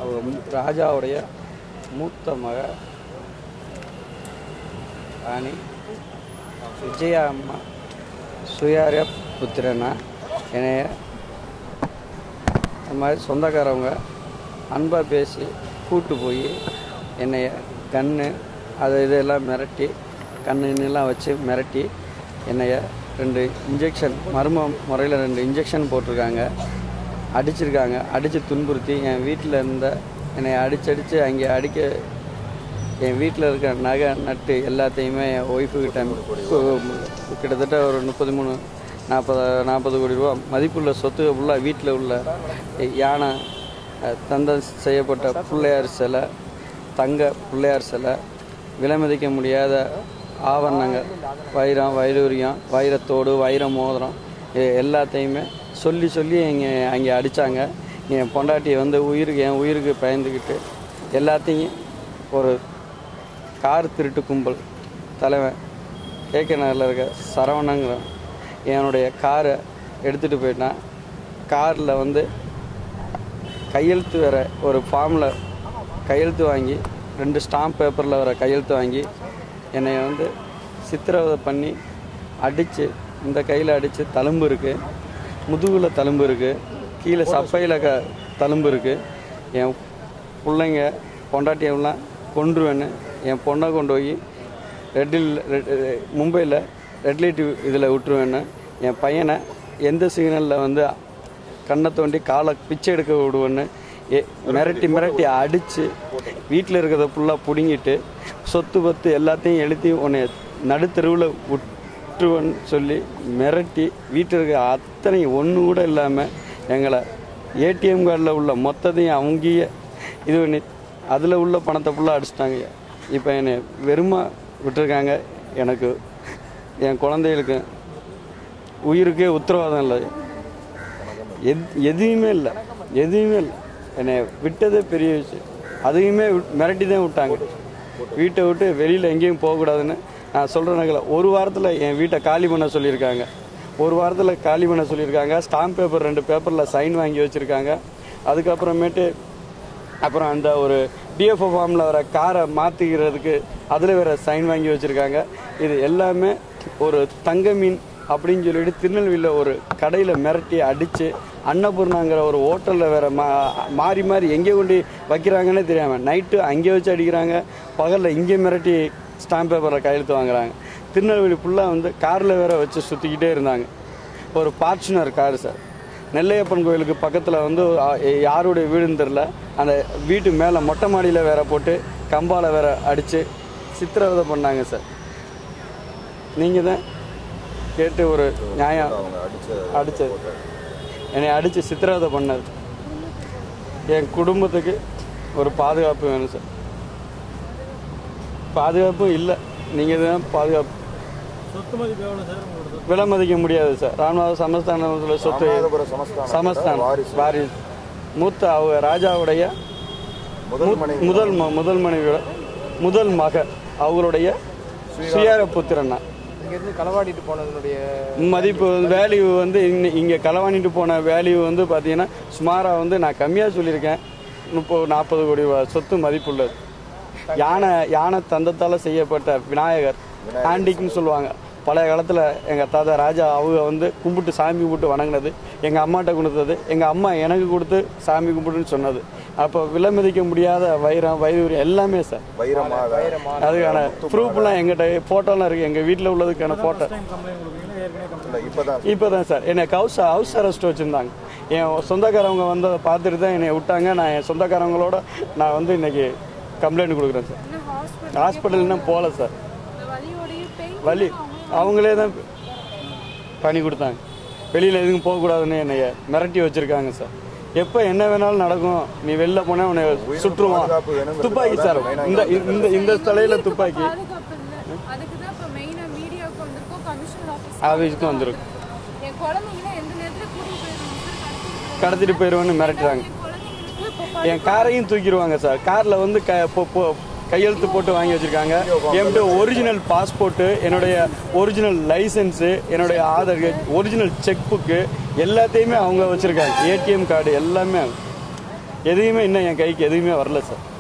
அவங்க மு- ராஜாவுடைய மூத்த மக ராணி விஜயா அம்மா சுயாரிய புத்திரனா என்னைய இந்த மாதிரி சொந்தக்காரவங்க அன்பாக பேசி கூட்டு போய் என்னைய கண்ணு அது இதெல்லாம் மிரட்டி கண்ணுன்னெல்லாம் வச்சு மிரட்டி என்னைய ரெண்டு இன்ஜெக்ஷன் மர்ம முறையில் ரெண்டு இன்ஜெக்ஷன் போட்டிருக்காங்க அடிச்சிருக்காங்க அடித்து துன்புறுத்தி என் வீட்டில் இருந்த என்னை அடிச்சு அடித்து அங்கே அடிக்க என் வீட்டில் இருக்கிற நகை நட்டு எல்லாத்தையுமே என் ஒய்ஃபு கிட்ட கு- கிட்டத்தட்ட ஒரு முப்பத்தி மூணு நாற்பது நாற்பது கோடி ரூபா மதிப்புள்ள சொத்து ஃபுல்லாக வீட்டில் உள்ள யானை அஹ், தந்தம் செய்யப்பட்ட பிள்ளையார் சிலை தங்க பிள்ளையார் சிலை விலைமதிக்க முடியாத ஆவரணங்கள் வைரம் வைடூரியம் வைரத்தோடு வைர மோதிரம் இது எல்லாத்தையுமே சொல்லி சொல்லி இங்கே அங்கே அடித்தாங்க என் பொண்டாட்டியை வந்து உயிருக்கு என் உயிருக்கு பயந்துக்கிட்டு எல்லாத்தையும் ஒரு கார் திருட்டு கும்பல் தலைவன் கேகே நகரில் இருக்க சரவணங்கிற என்னுடைய காரை எடுத்துகிட்டு போயிட்டான் காரில் வந்து கையெழுத்து வேற ஒரு ஃபார்மில் கையெழுத்து வாங்கி ரெண்டு ஸ்டாம்ப் பேப்பரில் வர கையெழுத்து வாங்கி என்னை வந்து சித்திரவதை பண்ணி அடித்து இந்த கையில் அடித்து தழும்பு இருக்குது முதுகில் தழும்பு இருக்குது கீழே சப்பையில் க தழும்பு இருக்குது என் பிள்ளைங்க பொண்டாட்டியெல்லாம் கொன்றுவேன்னு என் பொண்ணை கொண்டு போய் ரெட்டில் மும்பையில் ரெட் லைட் இதில் விட்டுருவேன்னு என் பையனை எந்த சிக்னலில் வந்து கண்ணை தோண்டி காலை பிச்சை எடுக்க விடுவேன்னு எ மிரட்டி மிரட்டி அடித்து வீட்டில் இருக்கிறத ஃபுல்லாக பிடுங்கிட்டு சொத்து பத்து எல்லாத்தையும் எழுதி உன்னை நடுத்தெருவில் விட்டுருவேன்னு சொல்லி மிரட்டி வீட்டில் இருக்க அத்தனை ஒன்று கூட இல்லாமல் எங்களை ஏடிஎம் கார்டில் உள்ள மொத்தத்தையும் அவங்கேயே இது பண்ணி அதில் உள்ள பணத்தை ஃபுல்லாக அடிச்சிட்டாங்க இப்போ என்னை வெறுமா விட்டுருக்காங்க எனக்கு என் குழந்தைகளுக்கு உயிருக்கே உத்தரவாதம் இல்லை எத் எதுவுமே இல்லை எதுவுமே இல்லை என்னை விட்டதே பெரிய விஷயம் அதையுமே விட்- மிரட்டி தான் விட்டாங்க வீட்டை விட்டு வெளியில் எங்கேயும் போகக்கூடாதுன்னு நான் சொல்கிற நகல ஒரு வாரத்தில் என் வீட்டை காலி பண்ண சொல்லியிருக்காங்க ஒரு வாரத்தில் காலி பண்ண சொல்லியிருக்காங்க ஸ்டாம்ப் பேப்பர் ரெண்டு பேப்பரில் சைன் வாங்கி வச்சுருக்காங்க அதுக்கப்புறமேட்டு அப்புறம் அந்த ஒரு டிஎஃப்ஓ ஃபார்மில் வர காரை மாற்றிக்கிறதுக்கு அதில் வேற சைன் வாங்கி வச்சுருக்காங்க இது எல்லாமே ஒரு தங்க மீன் அப்படின்னு சொல்லிட்டு திருநெல்வேலியில் ஒரு கடையில் மிரட்டி அடித்து அன்னபூர்ணாங்கிற ஒரு ஹோட்டலில் வேற மா மாறி மாறி எங்கே கொண்டு வைக்கிறாங்கன்னே தெரியாமல் நைட்டு அங்கே வச்சு அடிக்கிறாங்க பகலில் இங்கே மிரட்டி ஸ்டாம்ப் பேப்பரில் கையெழுத்து வாங்குறாங்க திருநெல்வேலி ஃபுல்லாக வந்து காரில் வேற வச்சு சுற்றிக்கிட்டே இருந்தாங்க ஒரு ஃபார்ச்சுனர் கார் சார் நெல்லையப்பன் கோயிலுக்கு பக்கத்தில் வந்து ஆ, யாருடைய வீடுன்னு தெரில அந்த வீட்டு மேலே மொட்டை மாடியில் வேற போட்டு கம்பால வேற அடித்து சித்திரவதை பண்ணாங்க சார் நீங்கள் தான் கேட்டு ஒரு நியாயம் அவங்க அடிச்ச அடித்தது என்னை அடித்து சித்திரவதை பண்ணது என் குடும்பத்துக்கு ஒரு பாதுகாப்பு வேணும் சார் பாதுகாப்பும் இல்லை நீங்கள் தான் பாதுகாப்பு சொத்து மதிப்பு எவ்வளோ சார் உங்களுக்கு விலை மதிக்க முடியாது சார் ராமநாத சமஸ்தானத்தில் சொத்து ராமநாதபுரம் சமஸ்தானம் சமஸ்தானம் வாரிசு. வாரிசு மூத்த அவங்க ராஜாவுடைய முதல் மு- மனைவி முதல் ம- முதல் மனைவியோட முதல் மக அவங்களுடைய சுயார புத்திரனா இங்கேருந்து களவாடிட்டு போனதனுடைய மதிப்பு வேல்யூ வந்து இன்னி- இங்கே களவாணிட்டு போன வேல்யூ வந்து பார்த்தீங்கன்னா சுமாராக வந்து நான் கம்மியாக சொல்லியிருக்கேன் முப்பது நாற்பது கோடி ரூபாய் சொத்து மதிப்புள்ளது யானை யானை தந்தத்தால் செய்யப்பட்ட விநாயகர் ஆண்டிக்னு சொல்லுவாங்க பழைய காலத்தில் எங்கள் தாத்தா ராஜா அவங்க வந்து கும்பிட்டு சாமி கும்பிட்டு வணங்கினது எங்கள் அம்மாட்ட கொடுத்தது எங்கள் அம்மா எனக்கு கொடுத்து சாமி கும்பிட்டுன்னு சொன்னது அப்போ விலை மதிக்க முடியாத வைரம் வைதூரியம் எல்லாமே சார் வைரமாக அதுக்கான ப்ரூஃப்லாம் எங்கிட்ட ஃபோட்டோலாம் இருக்குது எங்கள் வீட்டில் உள்ளதுக்கான ஃபோட்டோ டைம் கம்ப்ளைண்ட் கொடுக்குறீங்களா ஏற்கனவே கம்ப்ளைண்ட் இல்லை இப்போதான் இப்போ தான் சார் என்னை ஹவுஸ் ஹவுஸ் அரெஸ்ட் வச்சுருந்தாங்க என் சொந்தக்காரவங்க வந்து அதை பார்த்துட்டு தான் என்னை விட்டாங்க நான் என் சொந்தக்காரவங்களோட நான் வந்து இன்னைக்கு கம்ப்ளைண்ட் கொடுக்குறேன் சார் இன்னும் ஹாஸ்பிட்டல் ஹாஸ்பிட்டல் இன்னும் போகல சார் இந்த வலியோடய பெயின் வலி அவங்களே தான் பண்ணி கொடுத்தாங்க வெளியில் எதுவும் போகக்கூடாதுன்னு என்னை மிரட்டி வச்சுருக்காங்க சார் எப்போ என்ன வேணாலும் நடக்கும் நீ வெளில போனால் உன்னை சுற்றுவான் பாதுகாப்பு வேணுங்கிறது துப்பாக்கி சார் இந்த இந்த இந்த தலையில் துப்பாக்கி பாதுகாப்பு இல்லை அதுக்கு தான் இப்போ மெயினாக மீடியாவுக்கு வந்திருக்கோம் கமிஷனர் ஆஃபீஸ் ஆஃபீஸுக்கு வந்துருக்கு என் குழந்தைங்கள எந்த நேரத்தில் கூட்டிட்டு போயிடுவாங்க கடத்திட்டு போயிடுவேன்னு மிரட்டுறாங்க என் குழந்தைங்களுக்கு இப்போ என் காரையும் தூக்கிடுவாங்க சார் காரில் வந்து க பொ- பொ- கையெழுத்து போட்டு வாங்கி வச்சிருக்காங்க என்கிட்ட ஒரிஜினல் பாஸ்போர்ட்டு என்னுடைய ஒரிஜினல் லைசன்ஸு என்னுடைய ஆதார் ஒரிஜினல் செக் புக்கு எல்லாத்தையுமே அவங்க வச்சுருக்காங்க ஏடிஎம் கார்டு எல்லாமே எதையுமே இன்னும் என் கைக்கு எதுவுமே வரல சார்